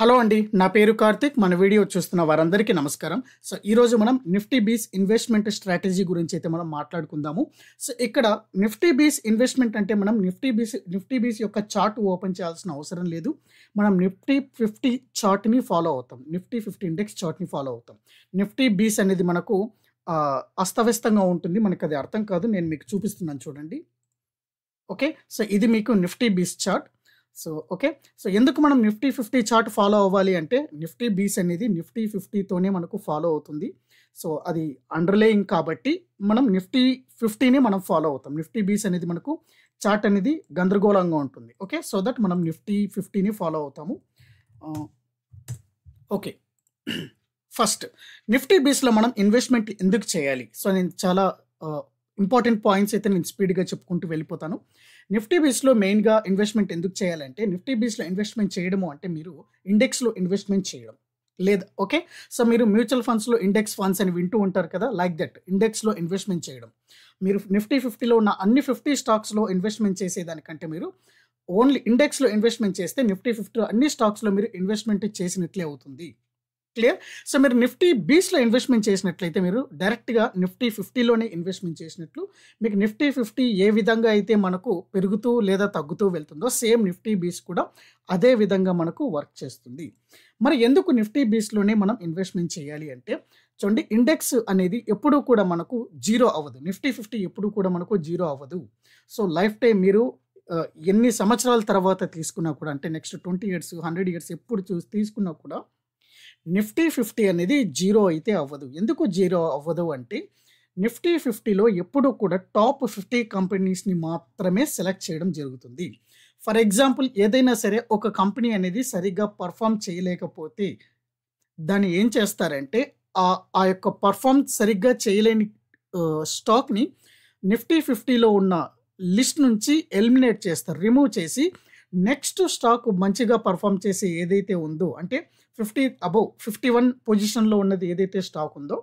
Hello అండి నా పేరు కార్తిక్ మన వీడియో చూస్తున్న వారందరికీ నమస్కారం సో ఈరోజు మనం నిఫ్టీ బీస్ ఇన్వెస్ట్మెంట్ స్ట్రాటజీ గురించి అయితే మనం మాట్లాడుకుందాము సో ఇక్కడ నిఫ్టీ బీస్ ఇన్వెస్ట్మెంట్ అంటే మనం నిఫ్టీ బీస్ నిఫ్టీ బీస్ యొక్క చార్ట్ ఓపెన్ చేయాల్సిన అవసరం లేదు మనం నిఫ్టీ ఫిఫ్టీ చార్ట్ని ఫాలో అవుతాం నిఫ్టీ ఫిఫ్టీ ఇండెక్స్ చార్ట్ని ఫాలో అవుతాం నిఫ్టీ బీస్ అనేది మనకు ఆ, అస్తవ్యస్తంగా ఉంటుంది మనకు అది అర్థం కాదు నేను మీకు చూపిస్తున్నాను చూడండి ఓకే సో ఇది మీకు నిఫ్టీ బీస్ చార్ట్ సో ఓకే సో ఎందుకు మనం నిఫ్టీ ఫిఫ్టీ చార్ట్ ఫాలో అవ్వాలి అంటే నిఫ్టీ బీస్ అనేది నిఫ్టీ ఫిఫ్టీతోనే మనకు ఫాలో అవుతుంది సో అది అండర్లేయింగ్ కాబట్టి మనం నిఫ్టీ ఫిఫ్టీని మనం ఫాలో అవుతాం నిఫ్టీ బీస్ అనేది మనకు చార్ట్ అనేది గందరగోళంగా ఉంటుంది ఓకే సో దట్ మనం నిఫ్టీ ఫిఫ్టీని ఫాలో అవుతాము ఓకే ఫస్ట్ నిఫ్టీ బీస్లో మనం ఇన్వెస్ట్మెంట్ ఎందుకు చేయాలి సో నేను చాలా ఇంపార్టెంట్ పాయింట్స్ అయితే నేను స్పీడ్గా చెప్పుకుంటూ వెళ్ళిపోతాను నిఫ్టీ బీస్లో మెయిన్గా ఇన్వెస్ట్మెంట్ ఎందుకు చేయాలంటే నిఫ్టీ బీస్లో ఇన్వెస్ట్మెంట్ చేయడము అంటే మీరు ఇండెక్స్లో ఇన్వెస్ట్మెంట్ చేయడం లేదా ఓకే సో మీరు మ్యూచువల్ ఫండ్స్లో ఇండెక్స్ ఫండ్స్ అని వింటూ ఉంటారు కదా లైక్ దట్ ఇండెక్స్లో ఇన్వెస్ట్మెంట్ చేయడం మీరు నిఫ్టీ ఫిఫ్టీలో ఉన్న అన్ని ఫిఫ్టీ స్టాక్స్లో ఇన్వెస్ట్మెంట్ చేసేదానికంటే మీరు ఓన్లీ ఇండెక్స్లో ఇన్వెస్ట్మెంట్ చేస్తే నిఫ్టీ ఫిఫ్టీలో అన్ని స్టాక్స్లో మీరు ఇన్వెస్ట్మెంట్ చేసినట్లే అవుతుంది క్లియర్ సో మీరు నిఫ్టీ బీస్లో ఇన్వెస్ట్మెంట్ చేసినట్లయితే మీరు డైరెక్ట్గా నిఫ్టీ ఫిఫ్టీలోనే ఇన్వెస్ట్మెంట్ చేసినట్లు మీకు నిఫ్టీ ఫిఫ్టీ ఏ విధంగా అయితే మనకు పెరుగుతూ లేదా తగ్గుతూ వెళ్తుందో సేమ్ నిఫ్టీ బీస్ కూడా అదే విధంగా మనకు వర్క్ చేస్తుంది మరి ఎందుకు నిఫ్టీ బీస్లోనే మనం ఇన్వెస్ట్మెంట్ చేయాలి అంటే చూడండి ఇండెక్స్ అనేది ఎప్పుడూ కూడా మనకు జీరో అవ్వదు నిఫ్టీ ఫిఫ్టీ ఎప్పుడు కూడా మనకు జీరో అవ్వదు సో లైఫ్ టైం మీరు ఆ, ఎన్ని సంవత్సరాల తర్వాత తీసుకున్నా కూడా అంటే next twenty years hundred years ఎప్పుడు చూసి తీసుకున్నా కూడా నిఫ్టీ ఫిఫ్టీ అనేది జీరో అయితే అవ్వదు ఎందుకు జీరో అవ్వదు అంటే నిఫ్టీ ఫిఫ్టీలో ఎప్పుడూ కూడా టాప్ ఫిఫ్టీ కంపెనీస్ని మాత్రమే సెలెక్ట్ చేయడం జరుగుతుంది ఫర్ ఎగ్జాంపుల్ ఏదైనా సరే ఒక కంపెనీ అనేది సరిగ్గా పర్ఫామ్ చేయలేకపోతే దాన్ని ఏం చేస్తారంటే ఆ ఆ యొక్క పర్ఫామ్ సరిగ్గా చేయలేని ఆ, స్టాక్ని నిఫ్టీ ఫిఫ్టీలో ఉన్న లిస్ట్ నుంచి ఎలిమినేట్ చేస్తారు రిమూవ్ చేసి నెక్స్ట్ స్టాక్ మంచిగా పర్ఫామ్ చేసి ఏదైతే ఉందో అంటే ఫిఫ్టీ అబౌవ్ ఫిఫ్టీ వన్ పొజిషన్లో ఉన్నది ఏదైతే స్టాక్ ఉందో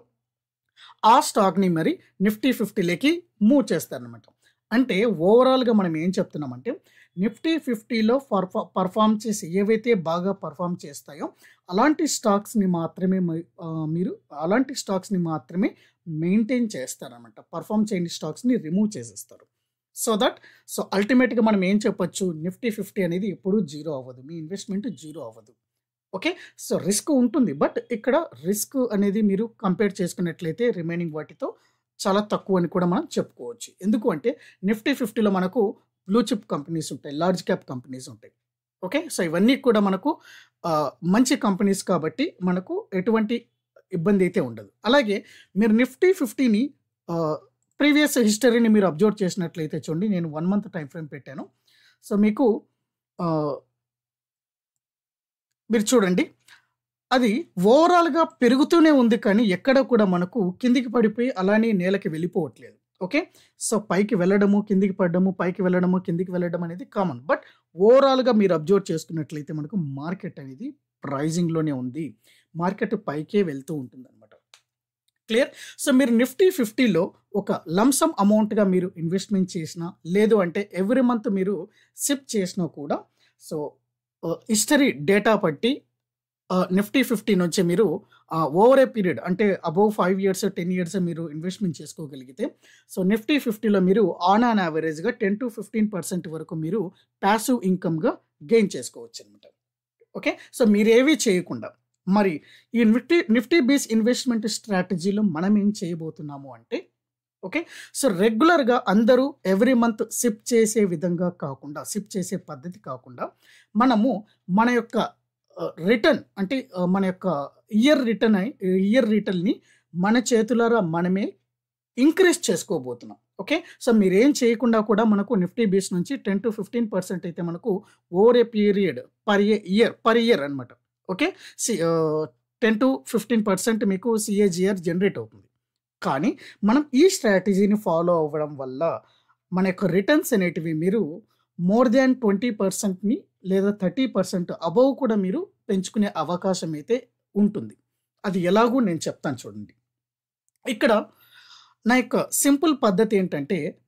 ఆ స్టాక్ని మరి నిఫ్టీ ఫిఫ్టీలోకి మూవ్ చేస్తారనమాట అంటే ఓవరాల్గా మనం ఏం చెప్తున్నామంటే నిఫ్టీ ఫిఫ్టీలో పర్ఫా పర్ఫామ్ చేసి ఏవైతే బాగా పర్ఫామ్ చేస్తాయో అలాంటి స్టాక్స్ని మాత్రమే మ- ఆ, మీరు అలాంటి స్టాక్స్ని మాత్రమే మెయింటైన్ చేస్తారనమాట పర్ఫామ్ చేయని స్టాక్స్ని రిమూవ్ చేసేస్తారు సో దట్ సో అల్టిమేట్గా మనం ఏం చెప్పొచ్చు నిఫ్టీ ఫిఫ్టీ అనేది ఎప్పుడూ జీరో అవ్వదు మీ ఇన్వెస్ట్మెంట్ జీరో అవ్వదు ఓకే సో రిస్క్ ఉంటుంది బట్ ఇక్కడ రిస్క్ అనేది మీరు కంపేర్ చేసుకున్నట్లయితే రిమైనింగ్ వాటితో చాలా తక్కువ అని కూడా మనం చెప్పుకోవచ్చు ఎందుకు అంటే నిఫ్టీ ఫిఫ్టీలో మనకు బ్లూ చిప్ కంపెనీస్ ఉంటాయి లార్జ్ క్యాప్ కంపెనీస్ ఉంటాయి ఓకే సో ఇవన్నీ కూడా మనకు ఆ, మంచి కంపెనీస్ కాబట్టి మనకు ఎటువంటి ఇబ్బంది అయితే ఉండదు అలాగే మీరు నిఫ్టీ ఫిఫ్టీని ప్రీవియస్ హిస్టరీని మీరు అబ్జర్వ్ చేసినట్లయితే చూడండి నేను వన్ మంత్ టైం ఫ్రేమ్ పెట్టాను సో మీకు ఆ, మీరు చూడండి అది ఓవరాల్గా పెరుగుతూనే ఉంది కానీ ఎక్కడ కూడా మనకు కిందికి పడిపోయి అలానే నేలకి వెళ్ళిపోవట్లేదు ఓకే సో పైకి వెళ్ళడము కిందికి పడడము పైకి వెళ్ళడము కిందికి వెళ్ళడం అనేది కామన్ బట్ ఓవరాల్గా మీరు అబ్జర్వ్ చేసుకున్నట్లయితే మనకు మార్కెట్ అనేది ప్రైజింగ్లోనే ఉంది మార్కెట్ పైకే వెళ్తూ ఉంటుంది అనమాట క్లియర్ సో మీరు నిఫ్టీ ఫిఫ్టీలో ఒక లంసమ్ అమౌంట్గా మీరు ఇన్వెస్ట్మెంట్ చేసినా లేదు అంటే ఎవ్రీ మంత్ మీరు సిప్ చేసినా కూడా సో హిస్టరీ డేటా బట్టి నిఫ్టీ ఫిఫ్టీ నుంచి మీరు ఓవర్ ఏ పీరియడ్ అంటే above five years ten years మీరు ఇన్వెస్ట్మెంట్ చేసుకోగలిగితే సో నిఫ్టీ ఫిఫ్టీలో మీరు ఆన్ ఆన్ యావరేజ్గా టెన్ టు ఫిఫ్టీన్ పర్సెంట్ వరకు మీరు ప్యాసివ్ ఇన్కమ్గా గెయిన్ చేసుకోవచ్చు అనమాట ఓకే సో మీరేవి చేయకుండా మరి ఈ నిఫ్టీ నిఫ్టీ బేస్ ఇన్వెస్ట్మెంట్ స్ట్రాటజీలో మనం ఏం చేయబోతున్నాము అంటే ఓకే సో రెగ్యులర్గా అందరూ ఎవ్రీ మంత్ సిప్ చేసే విధంగా కాకుండా సిప్ చేసే పద్ధతి కాకుండా మనము మన యొక్క రిటర్న్ అంటే ఆ, మన యొక్క ఇయర్ రిటర్న్ ఇయర్ రిటర్న్ని మన చేతులారా మనమే ఇంక్రీజ్ చేసుకోబోతున్నాం ఓకే సో మీరు ఏం చేయకుండా కూడా మనకు నిఫ్టీ బేస్ నుంచి టెన్ టు ఫిఫ్టీన్ పర్సెంట్ అయితే మనకు over a period per year per year అనమాట okay see ten to fifteen percent మీకు సిఏజిఆర్ జనరేట్ అవుతుంది కానీ మనం ఈ స్ట్రాటజీని ఫాలో అవ్వడం వల్ల మన యొక్క రిటర్న్స్ అనేటివి మీరు మోర్ దాన్ ట్వంటీ పర్సెంట్ని లేదా థర్టీ పర్సెంట్ అబవ్ కూడా మీరు పెంచుకునే అవకాశం అయితే ఉంటుంది అది ఎలాగో నేను చెప్తాను చూడండి ఇక్కడ నా యొక్క సింపుల్ పద్ధతి ఏంటంటే మనం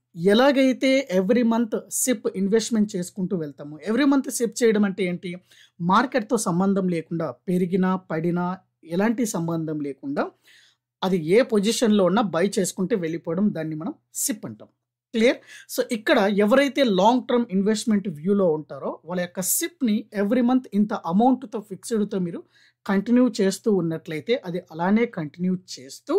ఎలాగైతే ఎవ్రీ మంత్ సిప్ ఇన్వెస్ట్మెంట్ చేసుకుంటూ వెళ్తాము ఎవ్రీ మంత్ సిప్ చేయడం అంటే ఏంటి మార్కెట్తో సంబంధం లేకుండా పెరిగినా పడినా ఎలాంటి సంబంధం లేకుండా అది ఏ పొజిషన్లో ఉన్నా బై చేసుకుంటే వెళ్ళిపోవడం దాన్ని మనం సిప్ అంటాం క్లియర్ సో ఇక్కడ ఎవరైతే లాంగ్ టర్మ్ ఇన్వెస్ట్మెంట్ వ్యూలో ఉంటారో వాళ్ళ యొక్క సిప్ని ఎవ్రీ మంత్ ఇంత అమౌంట్తో ఫిక్స్డ్తో మీరు కంటిన్యూ చేస్తూ ఉన్నట్లయితే అది అలానే కంటిన్యూ చేస్తూ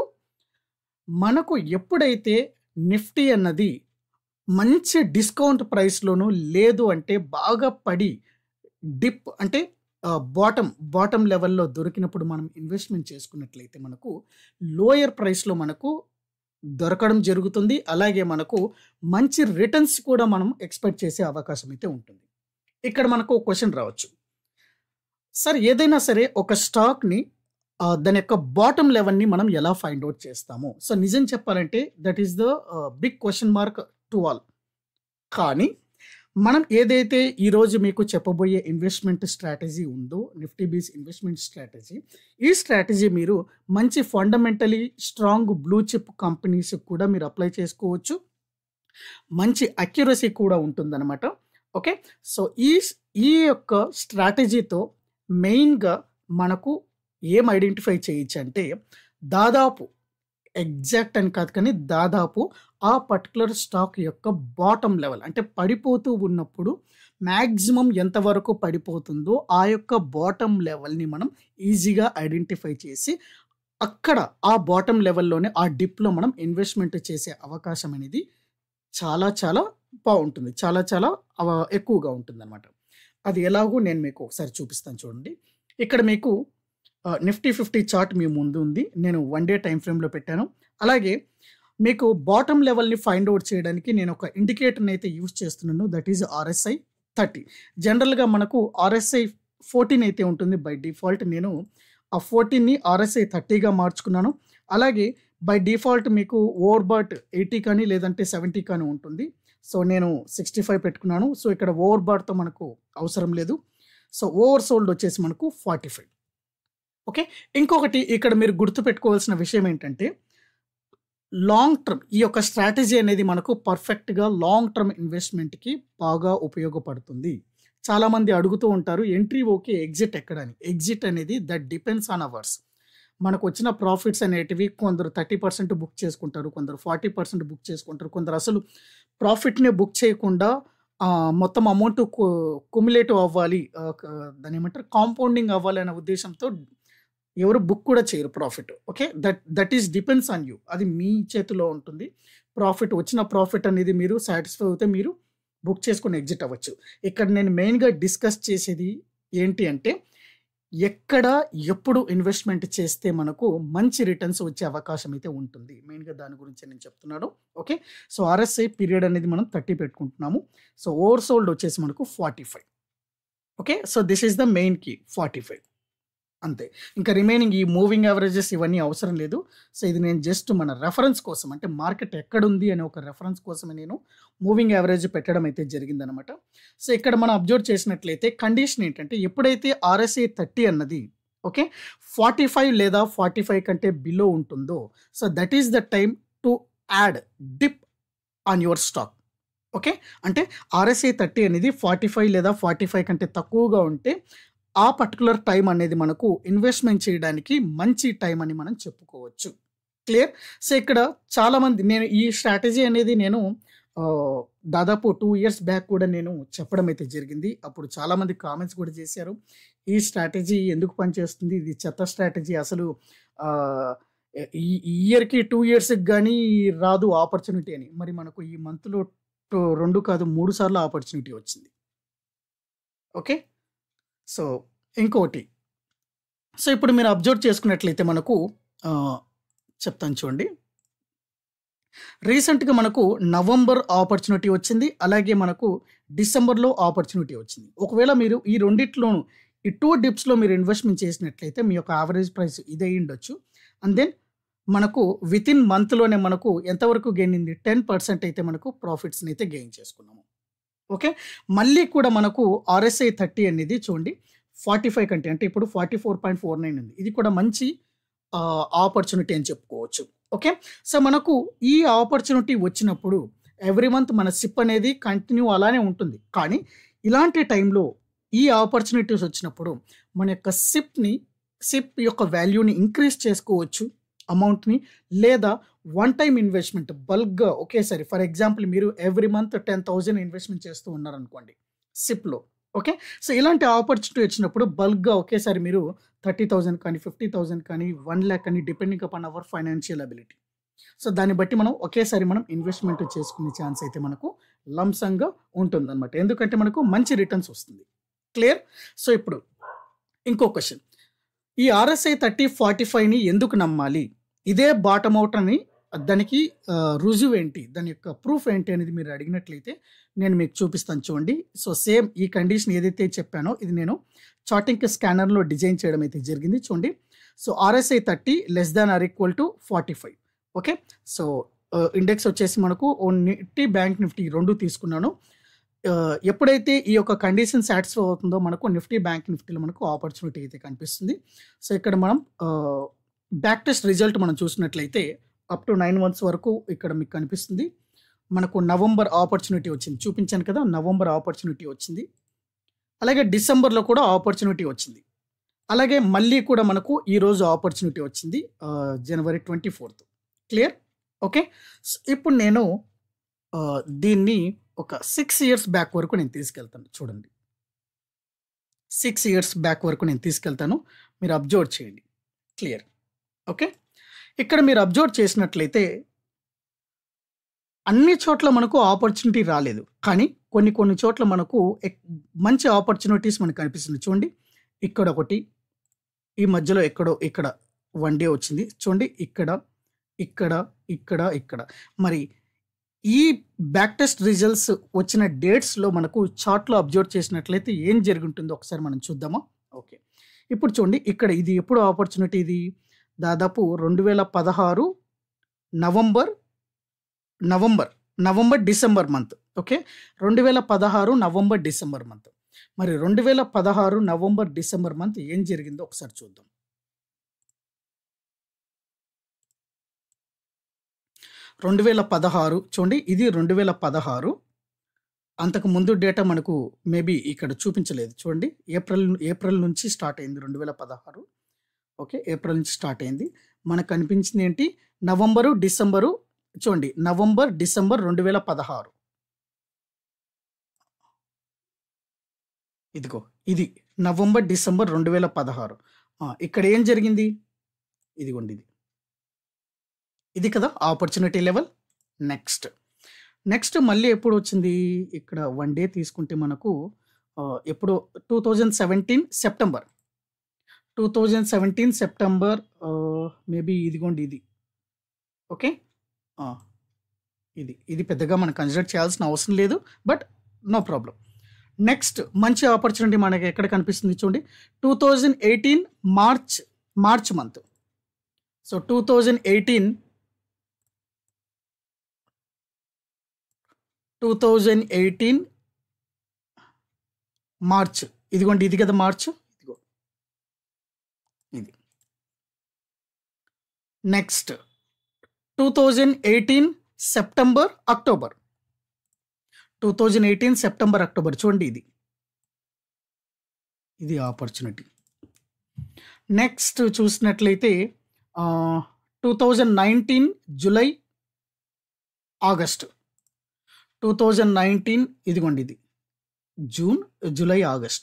మనకు ఎప్పుడైతే నిఫ్టీ అన్నది మంచి డిస్కౌంట్ ప్రైస్లోను లేదు అంటే బాగా పడి డిప్ అంటే బాటమ్ బాటమ్ లెవెల్లో దొరికినప్పుడు మనం ఇన్వెస్ట్మెంట్ చేసుకున్నట్లయితే మనకు లోయర్ ప్రైస్లో మనకు దొరకడం జరుగుతుంది అలాగే మనకు మంచి రిటర్న్స్ కూడా మనం ఎక్స్పెక్ట్ చేసే అవకాశం అయితే ఉంటుంది ఇక్కడ మనకు ఒక క్వశ్చన్ రావచ్చు సార్ ఏదైనా సరే ఒక స్టాక్ని ఆ, దాని యొక్క బాటమ్ లెవెల్ని మనం ఎలా ఫైండ్ అవుట్ చేస్తాము సో నిజం చెప్పాలంటే that is the big question mark to all కానీ మనం ఏదైతే ఈరోజు మీకు చెప్పబోయే ఇన్వెస్ట్మెంట్ స్ట్రాటజీ ఉందో నిఫ్టీ బీస్ ఇన్వెస్ట్మెంట్ స్ట్రాటజీ ఈ స్ట్రాటజీ మీరు మంచి fundamentally strong blue chip companies కూడా మీరు అప్లై చేసుకోవచ్చు మంచి అక్యురసీ కూడా ఉంటుందన్నమాట ఓకే సో ఈ ఈ యొక్క స్ట్రాటజీతో మెయిన్గా మనకు ఏం ఐడెంటిఫై చేయొచ్చు అంటే దాదాపు ఎగ్జాక్ట్ అని కాదు కానీ దాదాపు ఆ పర్టికులర్ స్టాక్ యొక్క బాటమ్ లెవెల్ అంటే పడిపోతూ ఉన్నప్పుడు మ్యాక్సిమం ఎంతవరకు పడిపోతుందో ఆ యొక్క బాటమ్ లెవెల్ని మనం ఈజీగా ఐడెంటిఫై చేసి అక్కడ ఆ బాటమ్ లెవెల్లోనే ఆ డిప్లో మనం ఇన్వెస్ట్మెంట్ చేసే అవకాశం అనేది చాలా చాలా బాగుంటుంది చాలా చాలా అవ- ఎక్కువగా ఉంటుంది అనమాట అది ఎలాగో నేను మీకు ఒకసారి చూపిస్తాను చూడండి ఇక్కడ మీకు నిఫ్టీ ఫిఫ్టీ చార్ట్ మీ ముందు ఉంది నేను వన్ డే టైం ఫ్రేమ్లో పెట్టాను అలాగే మీకు బాటమ్ లెవెల్ని ఫైండ్ అవుట్ చేయడానికి నేను ఒక ఇండికేటర్ని అయితే యూజ్ చేస్తున్నాను దట్ ఈజ్ ఆర్ఎస్ఐ థర్టీ జనరల్గా మనకు ఆర్ఎస్ఐ ఫోర్టీన్ అయితే ఉంటుంది బై డిఫాల్ట్ నేను ఆ ఫోర్టీన్ని ఆర్ఎస్ఐ థర్టీగా మార్చుకున్నాను అలాగే బై డిఫాల్ట్ మీకు ఓవర్ బాట్ ఎయిటీ కానీ లేదంటే సెవెంటీ కానీ ఉంటుంది సో నేను సిక్స్టీ ఫైవ్ పెట్టుకున్నాను సో ఇక్కడ ఓవర్ బాట్తో మనకు అవసరం లేదు సో ఓవర్ సోల్డ్ వచ్చేసి మనకు ఫార్టీ ఫైవ్ ఓకే ఇంకొకటి ఇక్కడ మీరు గుర్తుపెట్టుకోవాల్సిన విషయం ఏంటంటే లాంగ్ టర్మ్ ఈ యొక్క స్ట్రాటజీ అనేది మనకు పర్ఫెక్ట్గా లాంగ్ టర్మ్ ఇన్వెస్ట్మెంట్కి బాగా ఉపయోగపడుతుంది చాలామంది అడుగుతూ ఉంటారు ఎంట్రీ ఓకే ఎగ్జిట్ ఎక్కడని ఎగ్జిట్ అనేది దట్ డిపెండ్స్ ఆన్ అవర్స్ మనకు వచ్చిన ప్రాఫిట్స్ అనేటివి కొందరు థర్టీ పర్సెంట్ బుక్ చేసుకుంటారు కొందరు ఫార్టీ పర్సెంట్ బుక్ చేసుకుంటారు కొందరు అసలు ప్రాఫిట్ని బుక్ చేయకుండా ఆ, మొత్తం అమౌంట్ కుములేటివ్ అవ్వాలి ఆ, క- దాని ఏమంటారు కాంపౌండింగ్ అవ్వాలి అనే ఉద్దేశంతో ఎవరు బుక్ కూడా చేయరు profit okay that that is depends on you అది మీ చేతిలో ఉంటుంది ప్రాఫిట్ వచ్చిన ప్రాఫిట్ అనేది మీరు సాటిస్ఫై అవుతే మీరు బుక్ చేసుకొని ఎగ్జిట్ అవ్వచ్చు ఇక్కడ నేను మెయిన్గా డిస్కస్ చేసేది ఏంటి అంటే ఎక్కడ ఎప్పుడు ఇన్వెస్ట్మెంట్ చేస్తే మనకు మంచి రిటర్న్స్ వచ్చే అవకాశం అయితే ఉంటుంది మెయిన్గా దాని గురించి నేను చెప్తున్నాను ఓకే సో ఆర్ఎస్ఐ పీరియడ్ అనేది మనం థర్టీ పెట్టుకుంటున్నాము సో ఓవర్ సోల్డ్ వచ్చేసి మనకు forty five okay so this is the main key forty five అంతే ఇంకా రిమైనింగ్ ఈ మూవింగ్ యావరేజెస్ ఇవన్నీ అవసరం లేదు సో ఇది నేను జస్ట్ మన రెఫరెన్స్ కోసం అంటే మార్కెట్ ఎక్కడుంది అనే ఒక రెఫరెన్స్ కోసమే నేను మూవింగ్ యావరేజ్ పెట్టడం అయితే జరిగిందనమాట సో ఇక్కడ మనం అబ్జర్వ్ చేసినట్లయితే కండిషన్ ఏంటంటే ఎప్పుడైతే ఆర్ఎస్ఐ థర్టీ అన్నది ఓకే ఫార్టీ ఫైవ్ లేదా ఫార్టీ ఫైవ్ కంటే బిలో ఉంటుందో so that is the time to add dip on your stock okay అంటే ఆర్ఎస్ఐ థర్టీ అనేది ఫార్టీ ఫైవ్ లేదా ఫార్టీ ఫైవ్ కంటే తక్కువగా ఉంటే ఆ పర్టికులర్ టైం అనేది మనకు ఇన్వెస్ట్మెంట్ చేయడానికి మంచి టైం అని మనం చెప్పుకోవచ్చు క్లియర్ సో ఇక్కడ చాలామంది నేను ఈ స్ట్రాటజీ అనేది నేను ఆ, దాదాపు టూ ఇయర్స్ బ్యాక్ కూడా నేను చెప్పడం అయితే జరిగింది అప్పుడు చాలామంది కామెంట్స్ కూడా చేశారు ఈ స్ట్రాటజీ ఎందుకు పనిచేస్తుంది ఇది చెత్త స్ట్రాటజీ అసలు ఆ, ఈ ఈ ఇయర్కి టూ ఇయర్స్కి కానీ రాదు ఆపర్చునిటీ అని మరి మనకు ఈ మంత్లో రెండు కాదు మూడు సార్లు ఆపర్చునిటీ వచ్చింది ఓకే సో ఇంకోటి సో ఇప్పుడు మీరు అబ్జర్వ్ చేసుకున్నట్లయితే మనకు ఆ, చెప్తాను చూడండి రీసెంట్గా మనకు నవంబర్ ఆపర్చునిటీ వచ్చింది అలాగే మనకు డిసెంబర్లో ఆపర్చునిటీ వచ్చింది ఒకవేళ మీరు ఈ రెండిట్లోనూ ఈ టూ డిప్స్లో మీరు ఇన్వెస్ట్మెంట్ చేసినట్లయితే మీ యొక్క యావరేజ్ ప్రైస్ ఇదే ఉండొచ్చు అండ్ దెన్ మనకు విత్ ఇన్ మంత్లోనే మనకు ఎంతవరకు గెయిన్ అయింది టెన్ పర్సెంట్ అయితే మనకు ప్రాఫిట్స్ని అయితే గెయిన్ చేసుకున్నాము ఓకే మళ్ళీ కూడా మనకు ఆర్ఎస్ఐ థర్టీ అనేది చూడండి ఫార్టీ ఫైవ్ కంటే అంటే ఇప్పుడు forty four point four nine ఉంది ఇది కూడా మంచి ఆపర్చునిటీ అని చెప్పుకోవచ్చు ఓకే సో మనకు ఈ ఆపర్చునిటీ వచ్చినప్పుడు ఎవ్రీ మంత్ మన సిప్ అనేది కంటిన్యూ అలానే ఉంటుంది కానీ ఇలాంటి టైంలో ఈ ఆపర్చునిటీస్ వచ్చినప్పుడు మన యొక్క సిప్ని సిప్ యొక్క వాల్యూని ఇంక్రీజ్ చేసుకోవచ్చు అమౌంట్ని లేదా వన్ టైం ఇన్వెస్ట్మెంట్ బల్క్గా ఒకేసారి ఫర్ ఎగ్జాంపుల్ మీరు every month ten thousand investment చేస్తూ ఉన్నారనుకోండి సిప్లో ఓకే సో ఇలాంటి ఆపర్చునిటీ వచ్చినప్పుడు బల్క్గా ఒకేసారి మీరు థర్టీ థౌజండ్ కానీ ఫిఫ్టీ థౌజండ్ కానీ వన్ ల్యాక్ కానీ depending upon our financial ability so దాన్ని బట్టి మనం ఒకేసారి మనం ఇన్వెస్ట్మెంట్ చేసుకునే ఛాన్స్ అయితే మనకు లంసంగా ఉంటుంది అనమాట ఎందుకంటే మనకు మంచి రిటర్న్స్ వస్తుంది క్లియర్ సో ఇప్పుడు ఇంకో క్వశ్చన్ ఈ ఆర్ఎస్ఐ థర్టీ ఫార్టీ ఫైవ్ని ఎందుకు నమ్మాలి ఇదే బాటమ్ అవుట్ అని దానికి ఆ, రుజువు ఏంటి దాని యొక్క ప్రూఫ్ ఏంటి అనేది మీరు అడిగినట్లయితే నేను మీకు చూపిస్తాను చూడండి సో సేమ్ ఈ కండిషన్ ఏదైతే చెప్పానో ఇది నేను చార్టింగ్ స్కానర్లో డిజైన్ చేయడం అయితే జరిగింది చూడండి so RSI thirty less than or equal to forty five okay so index వచ్చేసి మనకు ఓ నిఫ్టీ బ్యాంక్ నిఫ్టీ రెండు తీసుకున్నాను ఆ, ఎప్పుడైతే ఈ యొక్క కండిషన్ సాటిస్ఫై అవుతుందో మనకు నిఫ్టీ బ్యాంక్ నిఫ్టీలో మనకు ఆపర్చునిటీ అయితే కనిపిస్తుంది సో ఇక్కడ మనం బ్యాక్ టెస్ట్ రిజల్ట్ మనం చూసినట్లయితే అప్ టు నైన్ మంత్స్ వరకు ఇక్కడ మీకు కనిపిస్తుంది మనకు నవంబర్ ఆపర్చునిటీ వచ్చింది చూపించాను కదా నవంబర్ ఆపర్చునిటీ వచ్చింది అలాగే డిసెంబర్లో కూడా ఆపర్చునిటీ వచ్చింది అలాగే మళ్ళీ కూడా మనకు ఈరోజు ఆపర్చునిటీ వచ్చింది ఆ, January twenty fourth clear okay ఇప్పుడు నేను ఆ, దీన్ని ఒక సిక్స్ ఇయర్స్ బ్యాక్ వరకు నేను తీసుకెళ్తాను చూడండి సిక్స్ ఇయర్స్ బ్యాక్ వరకు నేను తీసుకెళ్తాను మీరు అబ్జర్వ్ చేయండి క్లియర్ ఓకే ఇక్కడ మీరు అబ్జర్వ్ చేసినట్లయితే అన్ని చోట్ల మనకు ఆపర్చునిటీ రాలేదు కానీ కొన్ని కొన్ని చోట్ల మనకు ఎక్- మంచి ఆపర్చునిటీస్ మనకు కనిపిస్తుంది చూడండి ఇక్కడ ఒకటి ఈ మధ్యలో ఎక్కడో ఇక్కడ వన్ డే వచ్చింది చూడండి ఇక్కడ ఇక్కడ ఇక్కడ ఇక్కడ మరి ఈ బ్యాక్ టెస్ట్ రిజల్ట్స్ వచ్చిన డేట్స్లో మనకు చార్ట్లో అబ్జర్వ్ చేసినట్లయితే ఏం జరుగుంటుందో ఒకసారి మనం చూద్దామా ఓకే ఇప్పుడు చూడండి ఇక్కడ ఇది ఎప్పుడు ఆపర్చునిటీ ఇది దాదాపు రెండు వేల పదహారు November November November December month okay రెండు వేల పదహారు నవంబర్ డిసెంబర్ మంత్ మరి రెండు వేల పదహారు నవంబర్ డిసెంబర్ మంత్ ఏం జరిగిందో ఒకసారి చూద్దాం రెండు వేల పదహారు చూడండి ఇది రెండు వేల పదహారు అంతకు ముందు డేటా మనకు మేబీ ఇక్కడ చూపించలేదు చూడండి ఏప్రిల్ ఏప్రిల్ నుంచి స్టార్ట్ అయింది రెండు వేల పదహారు ఓకే ఏప్రిల్ నుంచి స్టార్ట్ అయింది మనకు కనిపించింది ఏంటి నవంబరు డిసెంబరు చూడండి నవంబర్ డిసెంబర్ రెండు వేల పదహారు ఇదిగో ఇది నవంబర్ డిసెంబర్ రెండు వేల పదహారు ఆ, ఇక్కడ ఏం జరిగింది ఇదిగోండి ఇది ఇది కదా ఆపర్చునిటీ లెవెల్ నెక్స్ట్ నెక్స్ట్ మళ్ళీ ఎప్పుడు వచ్చింది ఇక్కడ వన్ డే తీసుకుంటే మనకు ఆ, ఎప్పుడు two thousand seventeen September two thousand seventeen September maybe ఇదిగోండి ఇది ఓకే ఆ, ఇది ఇది పెద్దగా మనం కన్సిడర్ చేయాల్సిన అవసరం లేదు బట్ నో ప్రాబ్లం నెక్స్ట్ మంచి ఆపర్చునిటీ మనకి ఎక్కడ కనిపిస్తుంది చూడండి two thousand eighteen March March month so two thousand eighteen two thousand eighteen March ఇదిగోండి ఇది కదా మార్చ్ ఇదిగో ఇది next two thousand eighteen September October two thousand eighteen September October చూడండి ఇది ఇది ఆపర్చునిటీ నెక్స్ట్ చూసినట్లయితే two thousand nineteen July August two thousand nineteen ఇదిగోండి ఇది June July August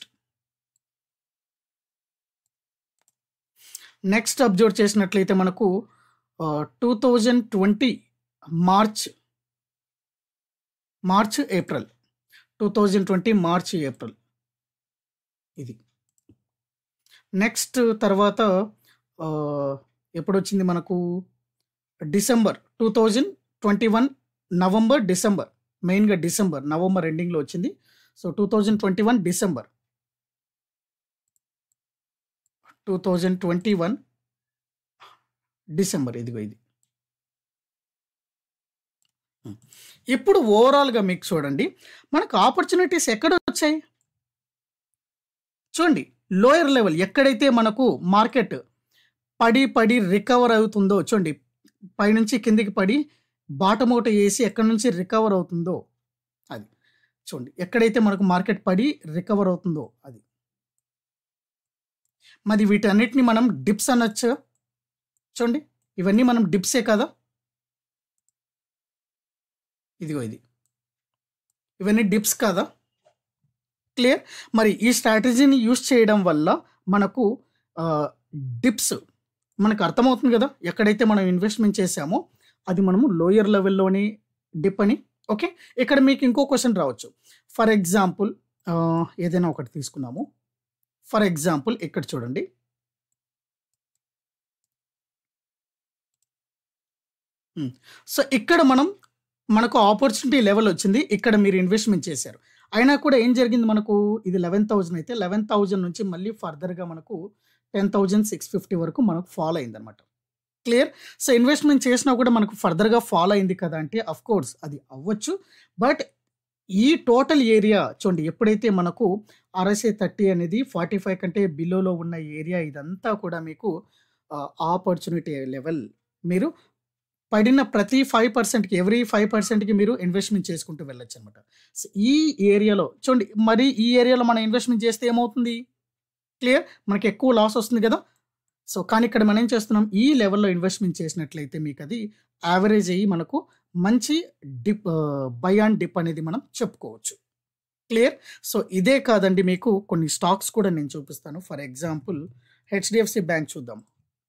next observe చేసినట్లయితే మనకు two thousand twenty March March April two thousand twenty March April ఇది next తర్వాత ఆ, ఎప్పుడు వచ్చింది మనకు December two thousand twenty one November December మెయిన్గా డిసెంబర్ నవంబర్ ఎండింగ్లో వచ్చింది so two thousand twenty one December two thousand twenty one December ఇదిగో ఇది ఇప్పుడు ఓవరాల్గా మీకు చూడండి మనకు ఆపర్చునిటీస్ ఎక్కడ వచ్చాయి చూడండి లోయర్ లెవెల్ ఎక్కడైతే మనకు మార్కెట్ పడి పడి రికవర్ అవుతుందో చూడండి పైనుంచి కిందికి పడి బాటమ్ అవుట్ వేసి ఎక్కడి నుంచి రికవర్ అవుతుందో అది చూడండి ఎక్కడైతే మనకు మార్కెట్ పడి రికవర్ అవుతుందో అది మరి వీటన్నిటిని మనం డిప్స్ అనొచ్చు చూడండి ఇవన్నీ మనం డిప్సే కదా ఇదిగో ఇది ఇవన్నీ డిప్స్ కదా క్లియర్ మరి ఈ స్ట్రాటజీని యూస్ చేయడం వల్ల మనకు డిప్స్ మనకు అర్థమవుతుంది కదా ఎక్కడైతే మనం ఇన్వెస్ట్మెంట్ చేసామో అది మనము లోయర్ లెవెల్లోని డిప్ అని ఓకే ఇక్కడ మీకు ఇంకో క్వశ్చన్ రావచ్చు ఫర్ ఎగ్జాంపుల్ ఏదైనా ఒకటి తీసుకున్నాము ఫర్ ఎగ్జాంపుల్ ఇక్కడ చూడండి సో ఇక్కడ మనం మనకు ఆపర్చునిటీ లెవెల్ వచ్చింది ఇక్కడ మీరు ఇన్వెస్ట్మెంట్ చేశారు అయినా కూడా ఏం జరిగింది మనకు ఇది లెవెన్ థౌజండ్ అయితే లెవెన్ థౌజండ్ నుంచి మళ్ళీ ఫర్దర్గా మనకు టెన్ థౌజండ్ సిక్స్ ఫిఫ్టీ వరకు మనకు ఫాలో అయింది అనమాట క్లియర్ సో ఇన్వెస్ట్మెంట్ చేసినా కూడా మనకు ఫర్దర్గా ఫాలో అయింది కదా అంటే అఫ్ కోర్స్ అది అవ్వచ్చు బట్ ఈ టోటల్ ఏరియా చూడండి ఎప్పుడైతే మనకు ఆర్ఎస్ఏ థర్టీ అనేది ఫార్టీ ఫైవ్ కంటే బిలోలో ఉన్న ఏరియా ఇదంతా కూడా మీకు ఆపర్చునిటీ లెవెల్ మీరు పడిన ప్రతి ఫైవ్ పర్సెంట్కి ఎవ్రీ ఫైవ్ పర్సెంట్కి మీరు ఇన్వెస్ట్మెంట్ చేసుకుంటూ వెళ్ళొచ్చు అనమాట ఈ ఏరియాలో చూడండి మరి ఈ ఏరియాలో మనం ఇన్వెస్ట్మెంట్ చేస్తే ఏమవుతుంది క్లియర్ మనకి ఎక్కువ లాస్ వస్తుంది కదా సో కానీ ఇక్కడ మనం ఏం చేస్తున్నాం ఈ లెవెల్లో ఇన్వెస్ట్మెంట్ చేసినట్లయితే మీకు అది యావరేజ్ అయ్యి మనకు మంచి డిప్ బై అండ్ డిప్ అనేది మనం చెప్పుకోవచ్చు క్లియర్ సో ఇదే కాదండి మీకు కొన్ని స్టాక్స్ కూడా నేను చూపిస్తాను ఫర్ ఎగ్జాంపుల్ హెచ్డిఎఫ్సి బ్యాంక్ చూద్దాం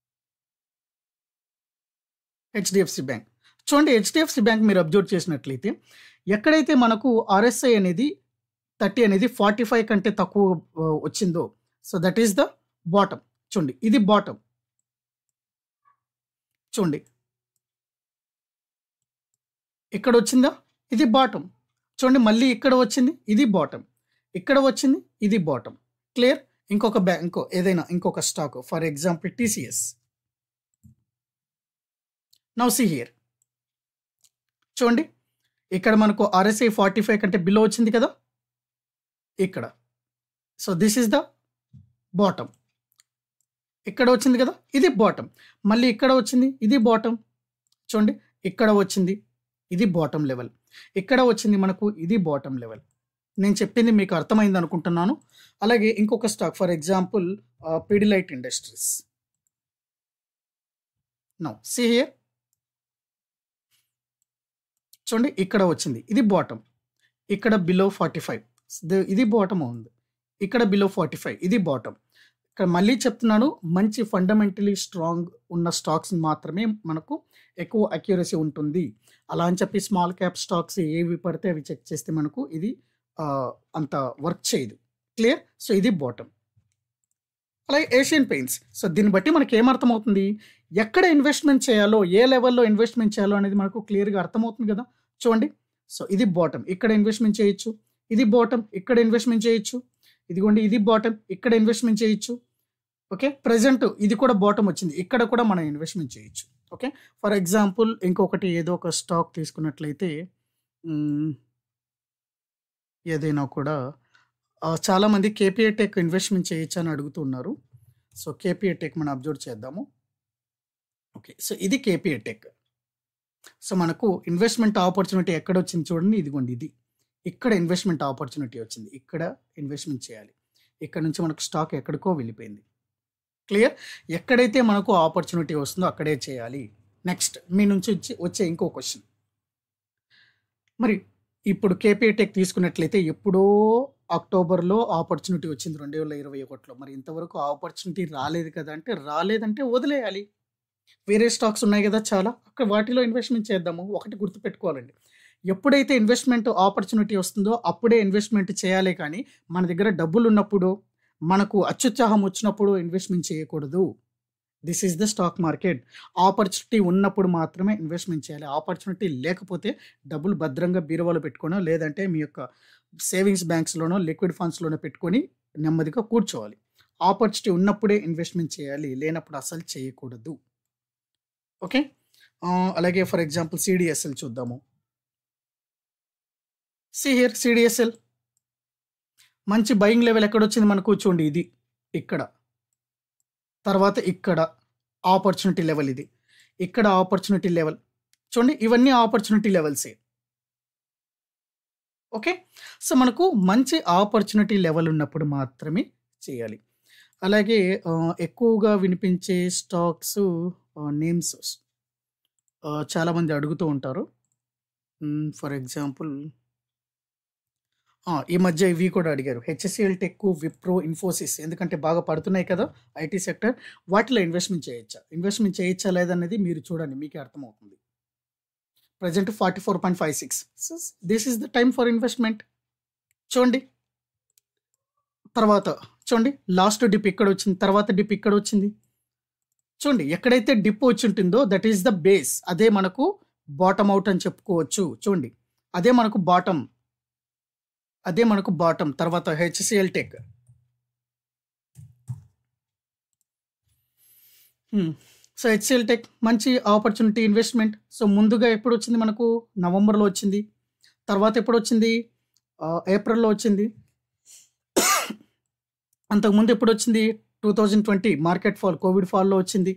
హెచ్డిఎఫ్సి బ్యాంక్ చూడండి హెచ్డిఎఫ్సి బ్యాంక్ మీరు అబ్జర్వ్ చేసినట్లయితే ఎక్కడైతే మనకు ఆర్ఎస్ఐ అనేది థర్టీ అనేది ఫార్టీ ఫైవ్ కంటే తక్కువ ఆ, వచ్చిందో so that is the bottom చూడండి ఇది బాటమ్ చూడండి ఇక్కడ వచ్చిందా ఇది బాటమ్ చూడండి మళ్ళీ ఇక్కడ వచ్చింది ఇది బాటమ్ ఇక్కడ వచ్చింది ఇది బాటమ్ క్లియర్ ఇంకొక బ్యాంక్ ఇంకో ఏదైనా ఇంకొక stock for example TCS now see here చూడండి ఇక్కడ మనకు ఆర్ఎస్ఐ ఫార్టీ ఫైవ్ కంటే బిలో వచ్చింది కదా ఇక్కడ so this is the bottom ఇక్కడ వచ్చింది కదా ఇది బాటమ్ మళ్ళీ ఇక్కడ వచ్చింది ఇది బాటమ్ చూడండి ఇక్కడ వచ్చింది ఇది బాటమ్ లెవెల్ ఇక్కడ వచ్చింది మనకు ఇది బాటమ్ లెవెల్ నేను చెప్పింది మీకు అర్థమైంది అనుకుంటున్నాను అలాగే ఇంకొక stock for example Pidilite industries no see here చూడండి ఇక్కడ వచ్చింది ఇది బాటమ్ ఇక్కడ బిలో ఫార్టీ ఫైవ్ ఇది బాటమ్ ఉంది ఇక్కడ బిలో ఫార్టీ ఫైవ్ ఇది బాటమ్ ఇక్కడ మళ్ళీ చెప్తున్నాను మంచి ఫండమెంటలీ స్ట్రాంగ్ ఉన్న స్టాక్స్ మాత్రమే మనకు ఎక్కువ అక్యూరసీ ఉంటుంది అలా అని చెప్పి స్మాల్ క్యాప్ స్టాక్స్ ఏవి పడితే అవి చెక్ చేస్తే మనకు ఇది ఆ, అంత వర్క్ చేయదు క్లియర్ సో ఇది బాటమ్ అలాగే ఏషియన్ పెయింట్స్ సో దీన్ని బట్టి మనకి ఏమర్థమవుతుంది ఎక్కడ ఇన్వెస్ట్మెంట్ చేయాలో ఏ లెవెల్లో ఇన్వెస్ట్మెంట్ చేయాలో అనేది మనకు క్లియర్గా అర్థమవుతుంది కదా చూడండి సో ఇది బాటమ్ ఇక్కడ ఇన్వెస్ట్మెంట్ చేయొచ్చు ఇది బాటమ్ ఇక్కడ ఇన్వెస్ట్మెంట్ చేయొచ్చు ఇదిగోండి ఇది బాటమ్ ఇక్కడ ఇన్వెస్ట్మెంట్ చేయొచ్చు ఓకే ప్రజెంట్ ఇది కూడా బాటమ్ వచ్చింది ఇక్కడ కూడా మనం ఇన్వెస్ట్మెంట్ చేయొచ్చు ఓకే ఫర్ ఎగ్జాంపుల్ ఇంకొకటి ఏదో ఒక స్టాక్ తీసుకున్నట్లయితే మ్, ఏదైనా కూడా ఆ, చాలామంది కేపీఐ టెక్ ఇన్వెస్ట్మెంట్ చేయొచ్చు అని అడుగుతున్నారు సో కేపీఐ టెక్ మనం అబ్జర్వ్ చేద్దాము ఓకే సో ఇది కేపీఐ టెక్ సో మనకు ఇన్వెస్ట్మెంట్ ఆపర్చునిటీ ఎక్కడ వచ్చింది చూడండి ఇదిగోండి ఇది ఇక్కడ ఇన్వెస్ట్మెంట్ ఆపర్చునిటీ వచ్చింది ఇక్కడ ఇన్వెస్ట్మెంట్ చేయాలి ఇక్కడ నుంచి మనకు స్టాక్ ఎక్కడికో వెళ్ళిపోయింది క్లియర్ ఎక్కడైతే మనకు ఆపర్చునిటీ వస్తుందో అక్కడే చేయాలి నెక్స్ట్ మీ నుంచి వచ్చి వచ్చే ఇంకో క్వశ్చన్ మరి ఇప్పుడు కేపీఐ టెక్ తీసుకున్నట్లయితే ఎప్పుడో అక్టోబర్లో ఆపర్చునిటీ వచ్చింది రెండు వేల ఇరవై ఒకటిలో మరి ఇంతవరకు ఆపర్చునిటీ రాలేదు కదా అంటే రాలేదంటే వదిలేయాలి వేరే స్టాక్స్ ఉన్నాయి కదా చాలా అక్కడ వాటిలో ఇన్వెస్ట్మెంట్ చేద్దాము ఒకటి గుర్తుపెట్టుకోవాలండి ఎప్పుడైతే ఇన్వెస్ట్మెంట్ ఆపర్చునిటీ వస్తుందో అప్పుడే ఇన్వెస్ట్మెంట్ చేయాలి కానీ మన దగ్గర డబ్బులు ఉన్నప్పుడు మనకు అత్యుత్సాహం వచ్చినప్పుడు ఇన్వెస్ట్మెంట్ చేయకూడదు this is the stock market opportunity ఉన్నప్పుడు మాత్రమే ఇన్వెస్ట్మెంట్ చేయాలి ఆపర్చునిటీ లేకపోతే డబ్బులు భద్రంగా బీరువాలో పెట్టుకోనో లేదంటే మీ యొక్క సేవింగ్స్ బ్యాంక్స్లోనో లిక్విడ్ ఫండ్స్లోనో పెట్టుకొని నెమ్మదిగా కూర్చోవాలి ఆపర్చునిటీ ఉన్నప్పుడే ఇన్వెస్ట్మెంట్ చేయాలి లేనప్పుడు అసలు చేయకూడదు ఓకే ఆ, అలాగే ఫర్ ఎగ్జాంపుల్ సిడిఎస్ఎల్ చూద్దాము సి హియర్ సిడిఎస్ఎల్ మంచి బయింగ్ లెవెల్ ఎక్కడ వచ్చింది మనకు చూడండి ఇది ఇక్కడ తర్వాత ఇక్కడ ఆపర్చునిటీ లెవెల్ ఇది ఇక్కడ ఆపర్చునిటీ లెవెల్ చూడండి ఇవన్నీ ఆపర్చునిటీ లెవెల్సే ఓకే సో మనకు మంచి ఆపర్చునిటీ లెవెల్ ఉన్నప్పుడు మాత్రమే చేయాలి అలాగే ఆ, ఎక్కువగా వినిపించే స్టాక్స్ నేమ్స్ చాలామంది అడుగుతూ ఉంటారు ఫర్ ఎగ్జాంపుల్ ఈ మధ్య ఇవి కూడా అడిగారు హెచ్ఎస్సిఎల్ టెక్ విప్రో ఇన్ఫోసిస్ ఎందుకంటే బాగా పడుతున్నాయి కదా ఐటీ సెక్టర్ వాటిలో ఇన్వెస్ట్మెంట్ చేయొచ్చా ఇన్వెస్ట్మెంట్ చేయొచ్చా లేదనేది మీరు చూడండి మీకే అర్థమవుతుంది present forty four point five six this is the time for investment చూడండి తర్వాత చూడండి లాస్ట్ డిప్ ఇక్కడ వచ్చింది తర్వాత డిప్ ఇక్కడ వచ్చింది చూడండి ఎక్కడైతే డిప్ వచ్చి ఉంటుందో దట్ ఈస్ ద బేస్ అదే మనకు బాటమ్ అవుట్ అని చెప్పుకోవచ్చు చూడండి అదే మనకు బాటమ్ అదే మనకు బాటమ్ తర్వాత HCL tech so HCL tech మంచి ఆపర్చునిటీ ఇన్వెస్ట్మెంట్ సో ముందుగా ఎప్పుడు వచ్చింది మనకు నవంబర్లో వచ్చింది తర్వాత ఎప్పుడు వచ్చింది ఆ, ఏప్రిల్లో వచ్చింది అంతకుముందు ఎప్పుడు వచ్చింది two thousand twenty market fall COVID ఫాల్లో వచ్చింది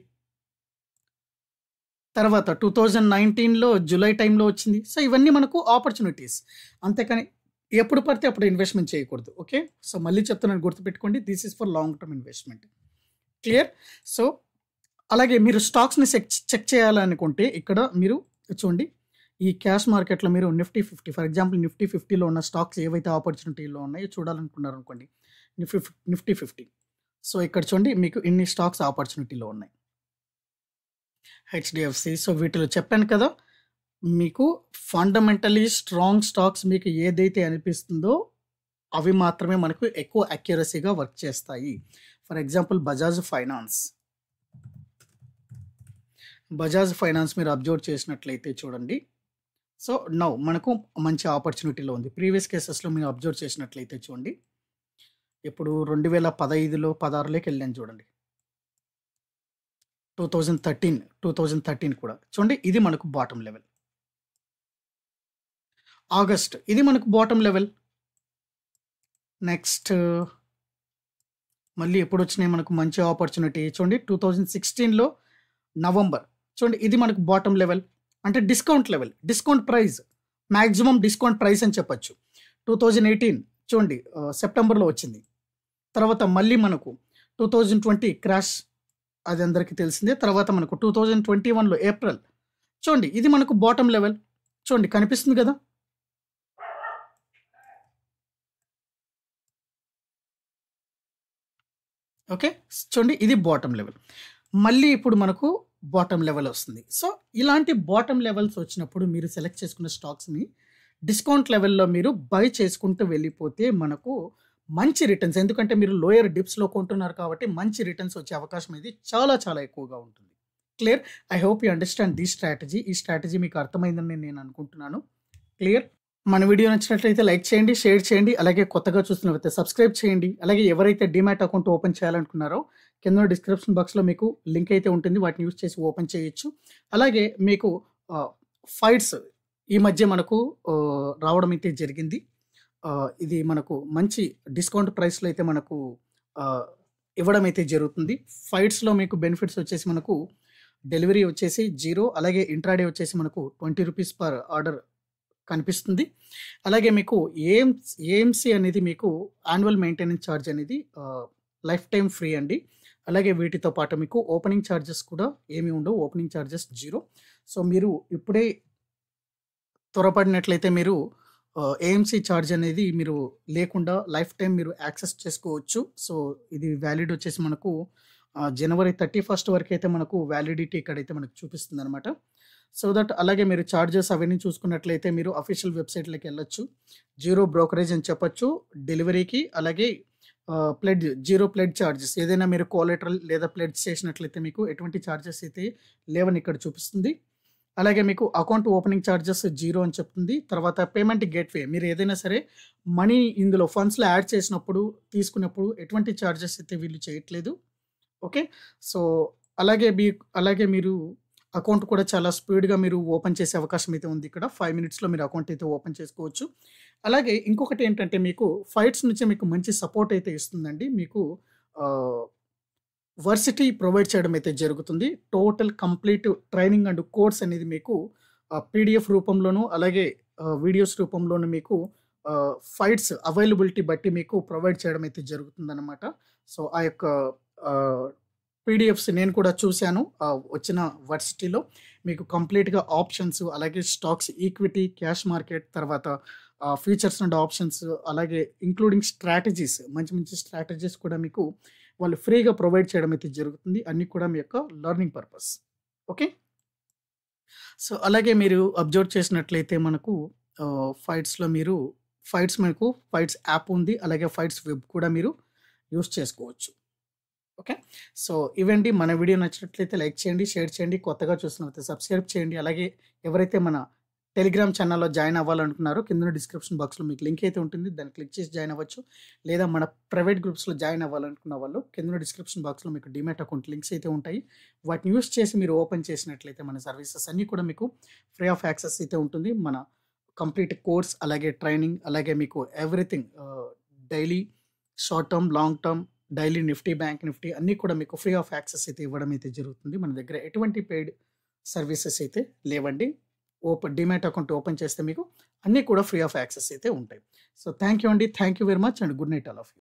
తర్వాత టూ థౌజండ్ నైన్టీన్లో జూలై టైంలో వచ్చింది సో ఇవన్నీ మనకు ఆపర్చునిటీస్ అంతేకాని ఎప్పుడు పడితే అప్పుడు ఇన్వెస్ట్మెంట్ చేయకూడదు ఓకే సో మళ్ళీ చెప్తున్నాను గుర్తుపెట్టుకోండి this is for long term investment clear so అలాగే మీరు స్టాక్స్ని చెక్ చెక్ చేయాలనుకుంటే ఇక్కడ మీరు చూడండి ఈ క్యాష్ మార్కెట్లో మీరు Nifty fifty for example Nifty ఫిఫ్టీలో ఉన్న స్టాక్స్ ఏవైతే ఆపర్చునిటీలో ఉన్నాయో చూడాలనుకున్నారు అనుకోండి నిఫ్టీ నిఫ్టీ ఫిఫ్టీ సో ఇక్కడ చూడండి మీకు ఇన్ని స్టాక్స్ ఆపర్చునిటీలో ఉన్నాయి హెచ్డిఎఫ్సి సో వీటిలో చెప్పాను కదా మీకు ఫండమెంటలీ స్ట్రాంగ్ స్టాక్స్ మీకు ఏదైతే అనిపిస్తుందో అవి మాత్రమే మనకు ఎక్కువ అక్యురసీగా వర్క్ చేస్తాయి for example Bajaj finance Bajaj finance మీరు అబ్జర్వ్ చేసినట్లయితే చూడండి సో నౌ మనకు మంచి ఆపర్చునిటీలో ఉంది ప్రీవియస్ కేసెస్లో మీరు అబ్జర్వ్ చేసినట్లయితే చూడండి ఇప్పుడు రెండు వేల పదహైదులో పదహారులోకి వెళ్ళాను చూడండి two thousand thirteen two thousand thirteen కూడా చూడండి ఇది మనకు బాటమ్ లెవెల్ ఆగస్ట్ ఇది మనకు బాటమ్ లెవెల్ నెక్స్ట్ మళ్ళీ ఎప్పుడు వచ్చినాయి మనకు మంచి ఆపర్చునిటీ చూడండి టూ థౌజండ్ సిక్స్టీన్లో నవంబర్ చూడండి ఇది మనకు బాటమ్ లెవెల్ అంటే discount level discount price maximum discount price అని చెప్పొచ్చు టూ థౌజండ్ ఎయిటీన్ చూడండి ఆ, సెప్టెంబర్లో వచ్చింది తర్వాత మళ్ళీ మనకు టూ థౌజండ్ ట్వంటీ క్రాష్ అది అందరికీ తెలిసిందే తర్వాత మనకు టూ థౌజండ్ ట్వంటీ వన్లో ఏప్రిల్ చూడండి ఇది మనకు బాటమ్ లెవెల్ చూడండి కనిపిస్తుంది కదా ఓకే చూడండి ఇది బాటమ్ లెవెల్ మళ్ళీ ఇప్పుడు మనకు బాటమ్ లెవెల్ వస్తుంది సో ఇలాంటి బాటమ్ లెవెల్స్ వచ్చినప్పుడు మీరు సెలెక్ట్ చేసుకున్న స్టాక్స్ని డిస్కౌంట్ లెవెల్లో మీరు బై చేసుకుంటూ వెళ్ళిపోతే మనకు మంచి రిటర్న్స్ ఎందుకంటే మీరు లోయర్ డిప్స్లో కొంటున్నారు కాబట్టి మంచి రిటర్న్స్ వచ్చే అవకాశం ఇది చాలా చాలా ఎక్కువగా ఉంటుంది clear I hope you understand the strategy ఈ స్ట్రాటజీ మీకు అర్థమైందని నేను అనుకుంటున్నాను క్లియర్ మన వీడియో నచ్చినట్లయితే లైక్ చేయండి షేర్ చేయండి అలాగే కొత్తగా చూస్తున్నట్లయితే సబ్స్క్రైబ్ చేయండి అలాగే ఎవరైతే డిమాట్ అకౌంట్ ఓపెన్ చేయాలనుకున్నారో కింద డిస్క్రిప్షన్ బాక్స్లో మీకు లింక్ అయితే ఉంటుంది వాటిని యూస్ చేసి ఓపెన్ చేయొచ్చు అలాగే మీకు ఫైట్స్ ఈ మధ్య మనకు ఆ, రావడం అయితే జరిగింది ఆ, ఇది మనకు మంచి డిస్కౌంట్ ప్రైస్లో అయితే మనకు ఆ, ఇవ్వడం అయితే జరుగుతుంది ఫైట్స్లో మీకు బెనిఫిట్స్ వచ్చేసి మనకు డెలివరీ వచ్చేసి జీరో అలాగే ఇంట్రాడే వచ్చేసి మనకు ట్వంటీ రూపీస్ పర్ ఆర్డర్ కనిపిస్తుంది అలాగే మీకు ఏం ఏఎంసీ అనేది మీకు యాన్యువల్ మెయింటెనెన్స్ ఛార్జ్ అనేది లైఫ్ టైం ఫ్రీ అండి అలాగే వీటితో పాటు మీకు ఓపెనింగ్ ఛార్జెస్ కూడా ఏమీ ఉండవు ఓపెనింగ్ ఛార్జెస్ జీరో సో మీరు ఇప్పుడే త్వరపడినట్లయితే మీరు ఏఎంసీ ఛార్జ్ అనేది మీరు లేకుండా లైఫ్ టైం మీరు యాక్సెస్ చేసుకోవచ్చు సో ఇది వ్యాలిడ్ వచ్చేసి మనకు ఆ, జనవరి థర్టీ ఫస్ట్ వరకు అయితే మనకు వ్యాలిడిటీ ఇక్కడైతే మనకు చూపిస్తుంది అనమాట సో దట్ అలాగే మీరు ఛార్జెస్ అవన్నీ చూసుకున్నట్లయితే మీరు అఫీషియల్ వెబ్సైట్లోకి వెళ్ళొచ్చు జీరో బ్రోకరేజ్ అని చెప్పొచ్చు డెలివరీకి అలాగే ప్లెడ్ జీరో ప్లెడ్ ఛార్జెస్ ఏదైనా మీరు కోలెటరల్ లేదా ప్లెడ్ చేసినట్లయితే మీకు ఎటువంటి ఛార్జెస్ అయితే లేవని ఇక్కడ చూపిస్తుంది అలాగే మీకు అకౌంట్ ఓపెనింగ్ ఛార్జెస్ జీరో అని చెప్తుంది తర్వాత పేమెంట్ గేట్వే మీరు ఏదైనా సరే మనీ ఇందులో ఫండ్స్లో యాడ్ చేసినప్పుడు తీసుకున్నప్పుడు ఎటువంటి ఛార్జెస్ అయితే వీళ్ళు చేయట్లేదు ఓకే సో అలాగే మీ అలాగే మీరు అకౌంట్ కూడా చాలా స్పీడ్గా మీరు ఓపెన్ చేసే అవకాశం అయితే ఉంది ఇక్కడ ఫైవ్ మినిట్స్లో మీరు అకౌంట్ అయితే ఓపెన్ చేసుకోవచ్చు అలాగే ఇంకొకటి ఏంటంటే మీకు ఫైట్స్ నుంచి మీకు మంచి సపోర్ట్ అయితే ఇస్తుందండి మీకు వర్సిటీ ప్రొవైడ్ చేయడం అయితే జరుగుతుంది total complete training and course అనేది మీకు ఆహ్, పీడీఎఫ్ రూపంలోను అలాగే ఆహ్, వీడియోస్ రూపంలోను మీకు ఆహ్, ఫైట్స్ అవైలబిలిటీ బట్టి మీకు ప్రొవైడ్ చేయడం అయితే జరుగుతుందనమాట. సో, ఆ యొక్క ఆహ్, పీడీఎఫ్స్ నేను కూడా చూసాను. ఆహ్, వచ్చిన వర్సిటీలో మీకు కంప్లీట్‌గా ఆప్షన్స్ అలాగే స్టాక్స్, ఈక్విటీ, క్యాష్ మార్కెట్ తర్వాత ఆహ్, ఫీచర్స్ అండ్ ఆప్షన్స్ అలాగే ఇంక్లూడింగ్ స్ట్రాటజీస్ మంచి మంచి స్ట్రాటజీస్ కూడా మీకు వాళ్ళు ఫ్రీగా ప్రొవైడ్ చేయడం అయితే జరుగుతుంది. అన్నీ కూడా మీ యొక్క లెర్నింగ్ పర్పస్. ఓకే. సో, అలాగే మీరు అబ్జర్వ్ చేసినట్లయితే మనకు ఆహ్, ఫైట్స్‌లో మీరు ఫైట్స్ మనకు ఫైట్స్ యాప్ ఉంది. అలాగే ఫైట్స్ వెబ్ కూడా మీరు యూజ్ చేసుకోవచ్చు. ఓకే. సో, ఇవండి మన వీడియో నచ్చినట్లయితే లైక్ చేయండి, షేర్ చేయండి. కొత్తగా చూస్తున్నట్లయితే సబ్స్క్రైబ్ చేయండి. అలాగే ఎవరైతే మన టెలిగ్రామ్ ఛానెల్‌లో జాయిన్ అవ్వాలనుకున్నారో కిందన డిస్క్రిప్షన్ బాక్స్‌లో మీకు లింక్ అయితే ఉంటుంది. దాన్ని క్లిక్ చేసి జాయిన్ అవ్వచ్చు. లేదా మన ప్రైవేట్ గ్రూప్స్‌లో జాయిన్ అవ్వాలనుకున్న వాళ్ళు కిందన డిస్క్రిప్షన్ బాక్స్‌లో మీకు డీమ్యాట్ అకౌంట్ లింక్స్ అయితే ఉంటాయి. వాటిని యూజ్ చేసి మీరు ఓపెన్ చేసినట్లయితే మన సర్వీసెస్ అన్నీ కూడా మీకు ఫ్రీ ఆఫ్ యాక్సెస్ అయితే ఉంటుంది. మన కంప్లీట్ కోర్స్ అలాగే ట్రైనింగ్ అలాగే మీకు everything ah, daily, short term, long term, daily Nifty, bank Nifty అన్నీ కూడా మీకు ఫ్రీ ఆఫ్ యాక్సెస్ అయితే ఇవ్వడం అయితే జరుగుతుంది. మన దగ్గర ఎటువంటి పెయిడ్ సర్వీసెస్ అయితే లేవండి. ఓపెన్ డీమ్యాట్ అకౌంట్ ఓపెన్ చేస్తే మీకు అన్నీ కూడా ఫ్రీ ఆఫ్ యాక్సెస్ అయితే ఉంటాయి. సో, థాంక్ యూ అండి. Thank you very much and good night all of you.